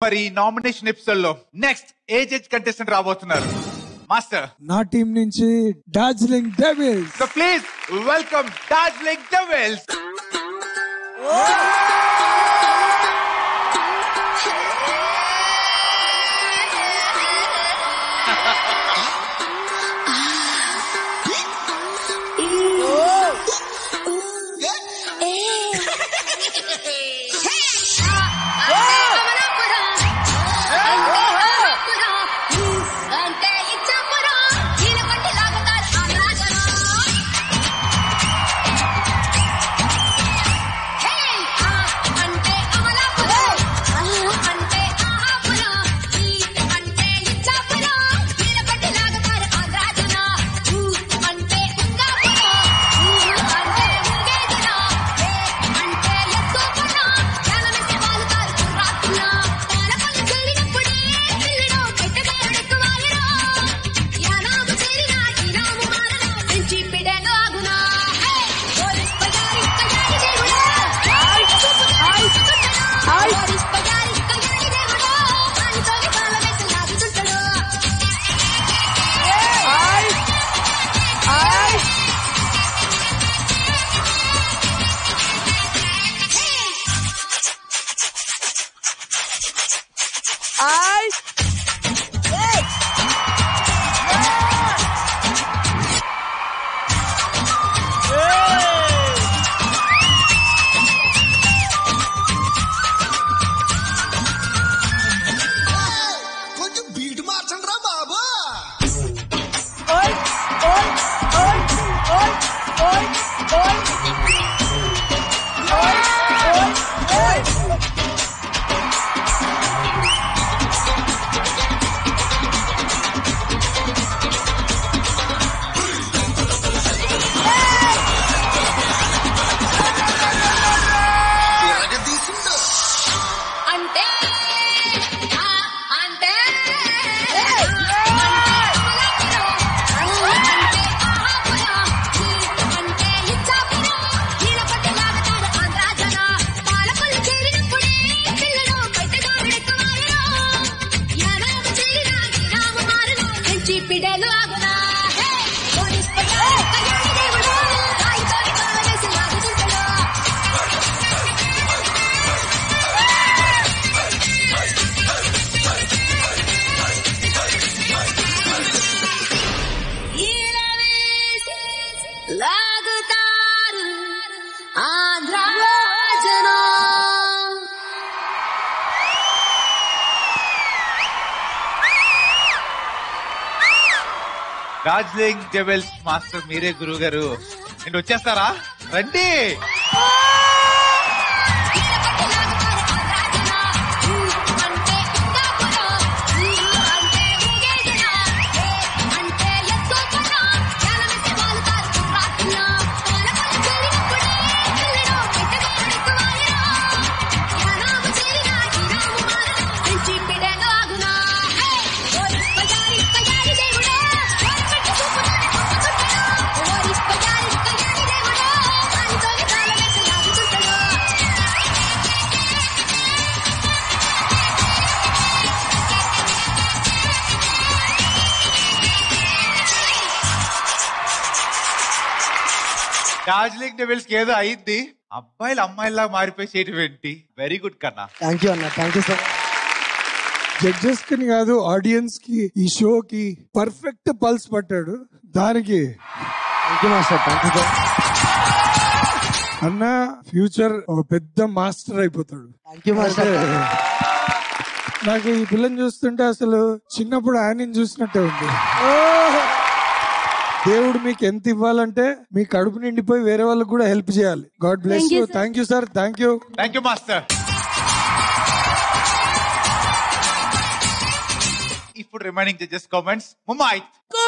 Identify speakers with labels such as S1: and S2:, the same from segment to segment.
S1: మరి nomination episode లో next ఏ జడ్జ్ కంటెస్టెంట్ రాబోతున్నారు మాస్టర్
S2: నా టీం నుంచి Darjeeling devils
S1: so please welcome Darjeeling devils
S3: అంటే ఇచ్చాపురం ఈయన పట్టి లాగుతారు ఆ రాజను హే ఆ అంటే అమలాపురం ఆ అంటే ఆహాపురం ఈ అంటే ఇచ్చాపురం ఈయన పట్టి లాగుతారు ఆ రాజను ఊ అంటే ఉంగాపురం ఊ అంటే ఉంగేదన ఏ అంటే ఎత్తుపురం జనమిసి వాలుతారు కుర్రాకుల పాలకొల్లు చేరినప్పుడే పిల్లడు పెట్టగారుడుకు వాలిరా యానాము చేరినా ఈనాము మారనా పెంచి పిడెను ఆగునా హే పోలీస్ పగారి కగారి దేవుడా పోలీస్ పగారి కగారి దేవుడా కాలితోని కాళ్ళ వేసి లాగుతుంటాడు
S4: కొంచెం బీట్ మార్చండి రా బాబు తిరగదీసిండు
S3: అంటే ఆ అంటే అంటే ఇచ్చాపురం ఈయన పట్టి లాగుతాడు ఆంధ్రాజన పాలకొల్లు చేరినప్పుడే పిల్లడు బయటగారుడెక్కువాలిరా యానాము చేరినా ఈనాము మారునా పెంచి పిడెలు ఆగునా హే పోలీస్ పగారి కళ్యాణి దేవుడు రాయితోని కాళ్ళ వేసి లాగుతుంటాడు ఈలవేసి లాగుతారు ఆంధ్రాజనా
S1: డార్జిలింగ్ డెవిల్స్ మాస్టర్ మీరే గురువు గారు నేను వచ్చేస్తారా రండి డార్జిలింగ్ డెవిల్స్ కి ఏదో అయింది అబ్బాయిలు అమ్మాయిలా మారిపోయి చేయటం ఏంటి వెరీ గుడ్ కన్నా
S2: థ్యాంక్ యూ అన్న థ్యాంక్ యూ సో జడ్జెస్ కి కాదు ఆడియన్స్ కి ఈ షో కి పర్ఫెక్ట్ పల్స్ పట్టాడు దానికి thank you master thank you అన్న ఫ్యూచర్ ఒక పెద్ద మాస్టర్ అయిపోతాడు
S5: థ్యాంక్ యూ మాస్టర్
S2: అదే. నాకు ఈ పిల్లని చూస్తుంటే అసలు చిన్నప్పుడు ఆయనని చూసినట్టే ఉంది దేవుడు మీకు ఎంత ఇవ్వాలంటే మీ కడుపు నిండిపోయి వేరే వాళ్ళకి కూడా హెల్ప్ చేయాలి god bless
S3: Thank you,
S2: you
S3: sir.
S2: Thank you sir thank you
S1: thank you master ఇప్పుడు రిమైనింగ్ జడ్జెస్ కామెంట్స్ ముమ్మాయి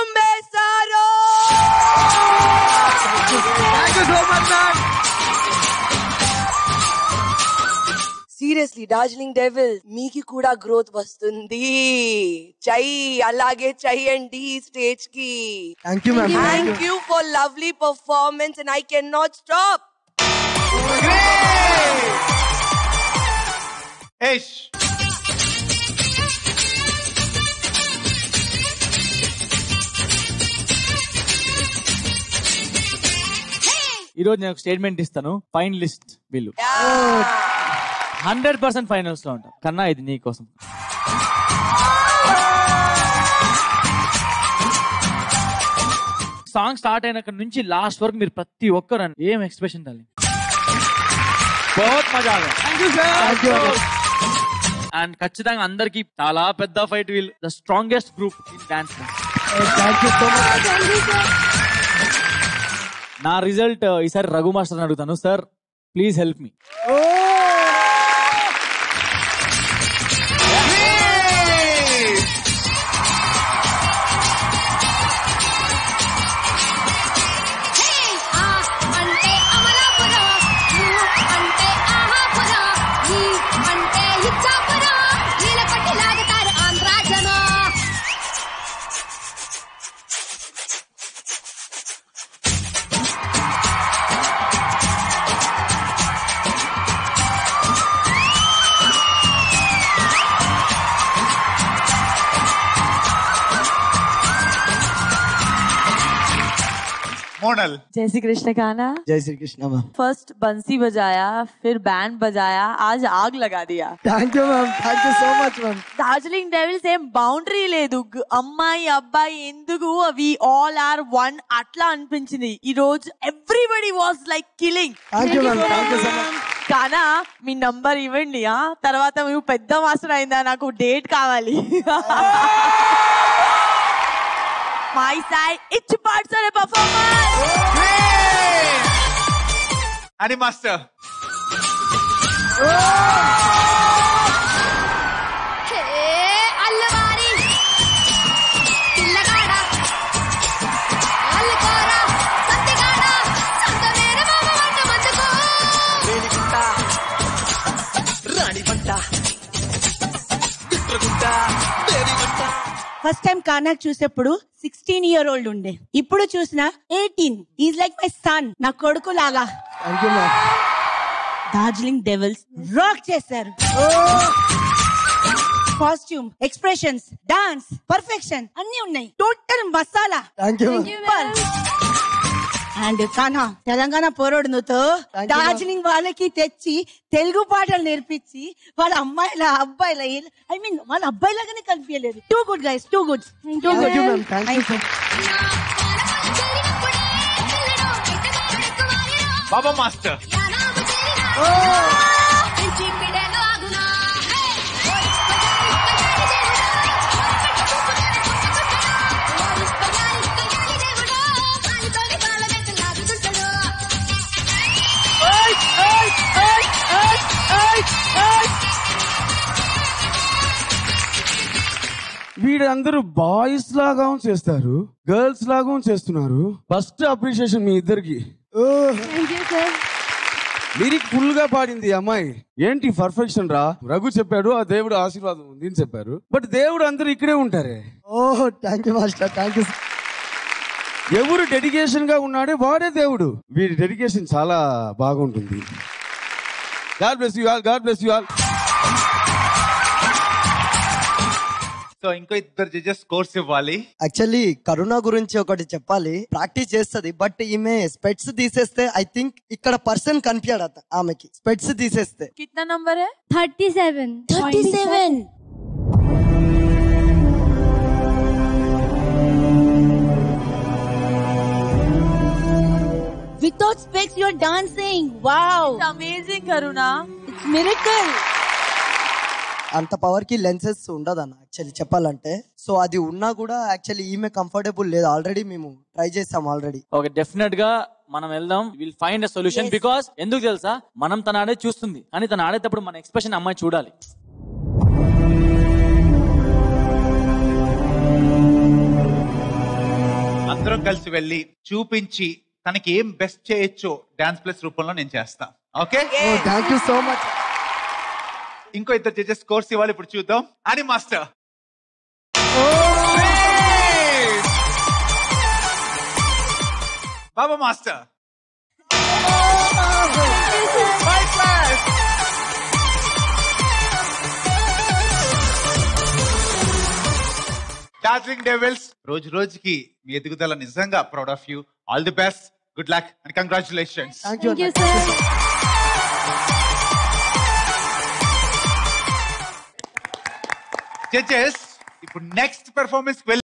S6: సీరియస్లీ డార్జిలింగ్ డెవిల్ మీకు కూడా గ్రోత్ వస్తుంది చై అలాగే చెయ్యండి స్టేజ్ కి
S5: thank you ma'am
S6: thank you for lovely performance and I can not stop
S1: ఏష్
S5: రోజు నేను స్టేట్మెంట్ ఇస్తాను ఫైనలిస్ట్ వీళ్ళు హండ్రెడ్ పర్సెంట్ ఫైనల్స్ లో ఉంటాం కన్నా ఇది నీకోసం సాంగ్ స్టార్ట్ అయినక్కడ నుంచి లాస్ట్ వరకు మీరు ప్రతి ఒక్కరు అన్- ఏం ఎక్స్ప్రెషన్ తల్లి బహుత్ మజా అండ్ ఖచ్చితంగా అందరికి చాలా పెద్ద fight we'll the strongest group in dance
S2: thank you so much
S5: నా రిజల్ట్ ఈసారి రఘు మాస్టర్ అడుగుతాను సార్ ప్లీజ్ హెల్ప్ మీ
S3: ఆ అంటే అమలాపురం ఊ అంటే ఆహాపురం ఈ అంటే ఇచ్చాపురం నీల పట్టి లాగుతారు ఆంధ్ర జనం
S1: మోనల్
S7: जय श्री कृष्ण गाना
S8: जय श्री कृष्ण मैम
S7: फर्स्ट बंसी बजाया फिर बैंड बजाया आज आग लगा दिया
S8: thank you ma'am thank you so much ma'am
S7: Darjeeling devils ఏం బౌండరీ లేదు గ్- అమ్మాయి అబ్బాయి ఎందుకు అవి ఆల్ ఆర్ వన్ అట్లా అనిపించింది ఈ రోజు everybody was like killing
S8: thank you ma'am thank you so much
S7: కానా మీ నంబర్ ఇవ్వండి ఆ తర్వాత మేము పెద్ద మాస్టర్ అయిందా నాకు డేట్ కావాలి మై సైడ్ ఇచ్చి పాడ్సరే పర్ఫార్మెన్స్
S1: అని మాస్టర్
S3: హే అల్లవారి పిల్లగాడ అల్లుకోర సంతిగాడ సంతమేన మామ వంట మందుకో
S9: ఫస్ట్ టైం కానాక్ చూసేప్పుడు సిక్స్టీన్ ఇయర్ ఓల్డ్ ఉండే ఇప్పుడు చూసిన eighteen is like my son నా కొడుకు లాగా
S8: thank you ma'am
S9: Darjeeling devils rock చేశారు కాస్ట్యూమ్ ఎక్స్ప్రెషన్స్ డాన్స్ పర్ఫెక్షన్ అన్ని ఉన్నాయి total masala
S8: thank you ma'am
S9: and కానా Telangana పోరోడు నువ్వుతో
S8: Thank you, ma'am.
S9: Darjeeling వాళ్ళకి తెచ్చి తెలుగు పాటలు నేర్పించి వాళ్ళ అమ్మాయిల అబ్బాయిల ఐ మీన్ వాళ్ళ అబ్బాయిలాగానే కనిపించలేదు too good guys too good too
S8: thank you
S9: good
S8: ma'am thank you
S1: Baba master
S2: వీళ్ళందరూ బాయ్స్ లాగా చేస్తారు గర్ల్స్ లాగా చేస్తున్నారు ఫస్ట్ అప్రిషియేషన్ మీ ఇద్దరికి లిరిక్ ఫుల్ గా పాడింది ఈ అమ్మాయి ఏంటి పర్ఫెక్షన్ రా రఘు చెప్పాడు ఆ దేవుడు ఆశీర్వాదం ఉంది అని చెప్పారు బట్ దేవుడు అందరూ ఇక్కడే ఉంటారే
S8: ఓ thank you master thank you
S2: ఎవరు డెడికేషన్ గా ఉన్నాడే వాడే దేవుడు వీడి డెడికేషన్ చాలా బాగుంటుంది god bless you all god bless you all
S1: so ఇంకో ఇద్దరు జడ్జెస్ కోర్స్ ఇవ్వాలి
S8: యాక్చువల్లీ కరుణ గురించి ఒకటి చెప్పాలి ప్రాక్టీస్ చేస్తది బట్ ఈమె స్పెట్స్ తీసేస్తే ఐ థింక్ ఇక్కడ పర్సన్ కనిపించాడు అత ఆమెకి స్పెట్స్ తీసేస్తే
S7: कितना नंबर है
S3: thirty seven
S9: thirty seven without specs your dancing wow
S7: amazing Karuna
S9: it's miracle
S8: అంత పవర్ కి లెన్సెస్ ఉండదు అన్న యాక్చువల్లీ చెప్పాలంటే సో అది ఉన్నా కూడా యాక్చువల్లీ ఈమె కంఫర్టబుల్ లేదు ఆల్రెడీ మేము ట్రై చేసాం ఆల్రెడీ
S5: ఓకే డెఫినెట్ గా మనం వెళ్దాం will find a solution because ఎందుకు తెలుసా మనం తన ఆడే చూస్తుంది కానీ తను ఆడేటప్పుడు మన ఎక్స్ప్రెషన్ అమ్మాయి చూడాలి
S1: అందరం కలిసి వెళ్ళి చూపించి తనకి ఏం బెస్ట్ చేయొచ్చో డాన్స్ ప్లస్ రూపంలో నేను చేస్తా ఓకే
S8: ఓ థ్యాంక్ యూ సో మచ్
S1: ఇంకో ఇద్దరు జడ్జెస్ కోర్స్ ఇవ్వాలి ఇప్పుడు చూద్దాం అని master Baba master Darjeeling devils రోజు రోజుకి మీ ఎదుగుదల నిజంగా proud of you all the best good luck and congratulations
S8: thank you
S3: thank you sir
S1: judges ఇప్పుడు నెక్స్ట్ పెర్ఫార్మెన్స్